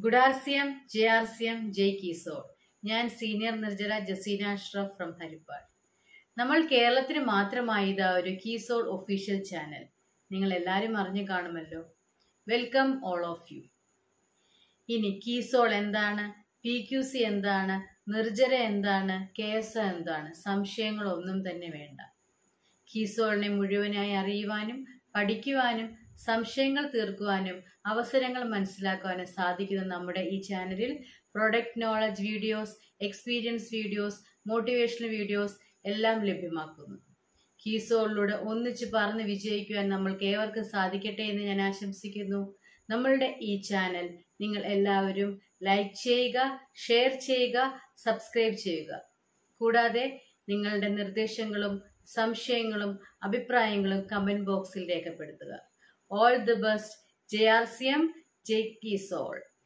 good R C M J R C M Jai Keysoul ഞാൻ senior Nirjara Jaseena Ashraf from Harippad നമ്മൾ കേരളത്തിന് മാത്രമായി ഇതാ ഒരു കീസോൾ ഒഫീഷ്യൽ ചാനൽ നിങ്ങൾ എല്ലാവരും അറിഞ്ഞു കാണുമല്ലോ വെൽക്കം ഓൾ ഓഫ് യു ഇനി കീസോൾ എന്താണ് പി ക്യു സി എന്താണ് നിർജ്ജര എന്താണ് കെ എസ് ഒ എന്താണ് സംശയങ്ങളൊന്നും തന്നെ വേണ്ട കീസോളിനെ മുഴുവനായി അറിയുവാനും പഠിക്കുവാനും സംശയങ്ങൾ തീർക്കുവാനും അവസരങ്ങൾ മനസ്സിലാക്കുവാനും സാധിക്കുന്ന നമ്മുടെ ഈ ചാനലിൽ product knowledge videos experience videos motivational videos എല്ലാം ലഭ്യമാക്കുന്നു കീസോളിലൂടെ ഒന്നിച്ച് പറന്ന് വിജയിക്കുവാൻ നമ്മൾക്ക് ഏവർക്കും സാധിക്കട്ടെ എന്ന് ഞാൻ ആശംസിക്കുന്നു നമ്മളുടെ ഈ ചാനൽ നിങ്ങൾ എല്ലാവരും ലൈക്ക് ചെയ്യുക ഷെയർ ചെയ്യുക സബ്സ്ക്രൈബ് ചെയ്യുക കൂടാതെ നിങ്ങളുടെ നിർദ്ദേശങ്ങളും സംശയങ്ങളും അഭിപ്രായങ്ങളും കമൻറ്റ് ബോക്സിൽ രേഖപ്പെടുത്തുക all the best J R C M J കീസോൾ